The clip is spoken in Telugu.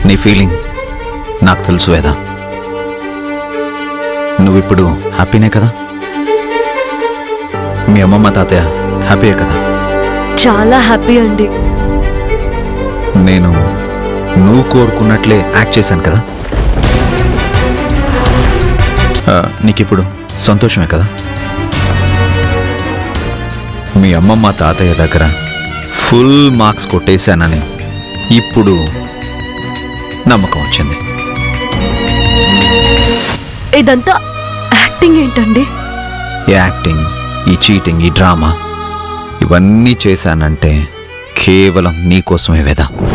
నీ ఫీలింగ్ నాకు తెలుసు వేదా నువ్విప్పుడు హ్యాపీనే కదా మీ అమ్మమ్మ తాతయ్య హ్యాపీయే కదా చాలా హ్యాపీ అండి నేను నువ్వు కోరుకున్నట్లే యాక్ట్ చేశాను కదా ఆ, నీకిప్పుడు సంతోషమే కదా మీ అమ్మమ్మ తాతయ్య దగ్గర ఫుల్ మార్క్స్ కొట్టేశానని ఇప్పుడు నమ్మకం వచ్చింది ఇదంతా యాక్టింగ్ ఏంటండి ఈ యాక్టింగ్ ఈ చీటింగ్ ఈ డ్రామా ఇవన్నీ చేశానంటే కేవలం నీకోసమే వేదా